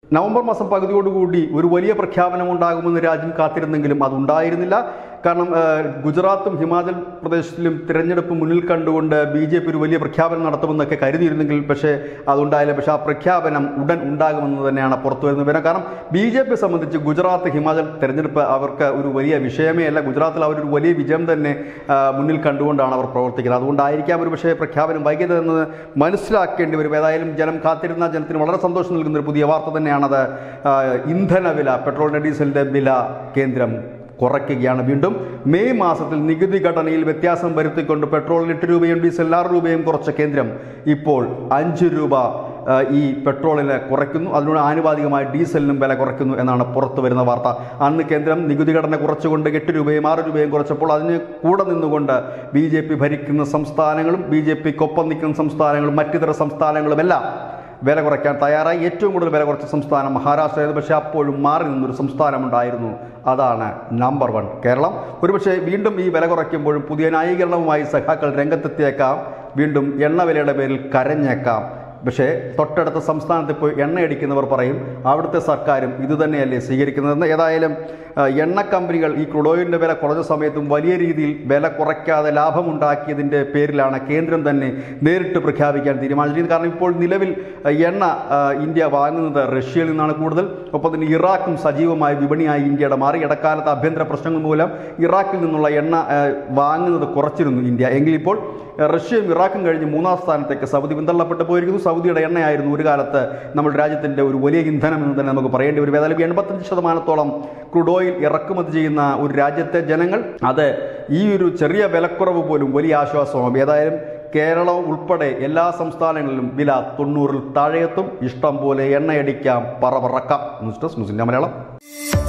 November മാസം പകുതിയോടുകൂടി ഒരു വലിയ പ്രഖ്യാപനം ഉണ്ടാകുമെന്ന് രാജ്യം കാത്തിരുന്നെങ്കിലും അതുണ്ടായിരുന്നില്ല കാരണം ആ, ഗുജറാത്തും ഹിമാചൽ പ്രദേശിലും തിരഞ്ഞെടുപ്പ് മുന്നിൽ കണ്ടുകൊണ്ട് ബി ജെ പി ഒരു വലിയ പ്രഖ്യാപനം നടത്തുമെന്നൊക്കെ കരുതിയിരുന്നെങ്കിൽ പക്ഷേ അതുണ്ടായില്ല പക്ഷേ ആ പ്രഖ്യാപനം ഉടൻ ഉണ്ടാകുമെന്ന് തന്നെയാണ് പുറത്തു വരുന്ന വിവരം കാരണം ബി ജെ പി സംബന്ധിച്ച് ഗുജറാത്ത് ഹിമാചൽ തെരഞ്ഞെടുപ്പ് അവർക്ക് ഒരു വലിയ വിഷയമേ അല്ല ഗുജറാത്തിൽ അവരൊരു വലിയ വിജയം തന്നെ ആ, മുന്നിൽ കണ്ടുകൊണ്ടാണ് അവർ പ്രവർത്തിക്കുന്നത് അതുകൊണ്ടായിരിക്കാം ഒരു പക്ഷേ പ്രഖ്യാപനം വൈകിയതെന്ന് മനസ്സിലാക്കേണ്ടി വരും ഏതായാലും ജനം കാത്തിരുന്ന ജനത്തിന് വളരെ സന്തോഷം നൽകുന്ന ഒരു പുതിയ വാർത്ത തന്നെയാണത് ആ, ഇന്ധന വില പെട്രോളിൻ്റെ ഡീസലിൻ്റെ വില കേന്ദ്രം കുറയ്ക്കുകയാണ് വീണ്ടും മെയ് മാസത്തിൽ നികുതി ഘടനയിൽ വ്യത്യാസം വരുത്തിക്കൊണ്ട് പെട്രോളിന് എട്ട് രൂപയും ഡീസലിന് ആറ് രൂപയും കുറച്ച കേന്ദ്രം ഇപ്പോൾ അഞ്ച് രൂപ ആ, ഈ പെട്രോളിന് കുറയ്ക്കുന്നു അതിനോട് ആനുപാതികമായി ഡീസലിനും വില കുറയ്ക്കുന്നു എന്നാണ് പുറത്തു വരുന്ന വാർത്ത അന്ന് കേന്ദ്രം നികുതി ഘടന കുറച്ചുകൊണ്ട് എട്ട് രൂപയും ആറ് രൂപയും കുറച്ചപ്പോൾ അതിന് കൂടെ നിന്നുകൊണ്ട് ബി ജെ പി ഭരിക്കുന്ന സംസ്ഥാനങ്ങളും ബി ജെ പിക്കൊപ്പം നിൽക്കുന്ന സംസ്ഥാനങ്ങളും മറ്റിതര സംസ്ഥാനങ്ങളുമെല്ലാം വില കുറയ്ക്കാൻ തയ്യാറായി ഏറ്റവും കൂടുതൽ വില കുറച്ച സംസ്ഥാനം മഹാരാഷ്ട്രയായിരുന്നു പക്ഷേ അപ്പോഴും മാറി നിന്നൊരു സംസ്ഥാനമുണ്ടായിരുന്നു അതാണ് നമ്പർ വൺ കേരളം ഒരുപക്ഷെ വീണ്ടും ഈ വില കുറയ്ക്കുമ്പോഴും പുതിയ ന്യായീകരണവുമായി സഖാക്കൾ രംഗത്തെത്തിയേക്കാം വീണ്ടും എണ്ണ വിലയുടെ പേരിൽ കരഞ്ഞേക്കാം പക്ഷേ തൊട്ടടുത്ത സംസ്ഥാനത്ത് ഇപ്പോൾ എണ്ണയടിക്കുന്നവർ പറയും അവിടുത്തെ സർക്കാരും ഇതുതന്നെയല്ലേ സ്വീകരിക്കുന്നതെന്ന് ഏതായാലും ആ, എണ്ണ കമ്പനികൾ ഈ ക്രൂഡ് ഓയിലിൻ്റെ വില കുറഞ്ഞ സമയത്തും വലിയ രീതിയിൽ വില കുറയ്ക്കാതെ ലാഭമുണ്ടാക്കിയതിൻ്റെ പേരിലാണ് കേന്ദ്രം തന്നെ നേരിട്ട് പ്രഖ്യാപിക്കാൻ തീരുമാനിച്ചിരിക്കുന്നത് കാരണം ഇപ്പോൾ നിലവിൽ ആ, എണ്ണ ആ, ഇന്ത്യ വാങ്ങുന്നത് റഷ്യയിൽ നിന്നാണ് കൂടുതൽ ഒപ്പം തന്നെ ഇറാഖും സജീവമായ വിപണിയായി ഇന്ത്യയുടെ മാറി ഇടക്കാലത്ത് ആഭ്യന്തര പ്രശ്നങ്ങൾ മൂലം ഇറാഖിൽ നിന്നുള്ള എണ്ണ ആ, വാങ്ങുന്നത് കുറച്ചിരുന്നു ഇന്ത്യ എങ്കിൽ ഇപ്പോൾ റഷ്യയും ഇറാഖും കഴിഞ്ഞ് മൂന്നാം സ്ഥാനത്തേക്ക് സൗദി പിന്തള്ളപ്പെട്ട് പോയിരിക്കുന്നു സൗദിയുടെ എണ്ണയായിരുന്നു ഒരു കാലത്ത് നമ്മുടെ രാജ്യത്തിൻ്റെ ഒരു വലിയ ഇന്ധനം എന്ന് തന്നെ നമുക്ക് പറയേണ്ടി വരും ഏതായാലും എൺപത്തഞ്ച് ശതമാനത്തോളം ക്രൂഡ് ഓയിൽ ഇറക്കുമതി ചെയ്യുന്ന ഒരു രാജ്യത്തെ ജനങ്ങൾ അത് ഈ ഒരു ചെറിയ വിലക്കുറവ് പോലും വലിയ ആശ്വാസമാകും ഏതായാലും കേരളം ഉൾപ്പെടെ എല്ലാ സംസ്ഥാനങ്ങളിലും വില തൊണ്ണൂറിൽ താഴെയെത്തും ഇഷ്ടം പോലെ എണ്ണയടിക്കാം പറ പറക്കാം ന്യൂസ് ഡെസ്ക് ന്യൂസിൻ്റെ മലയാളം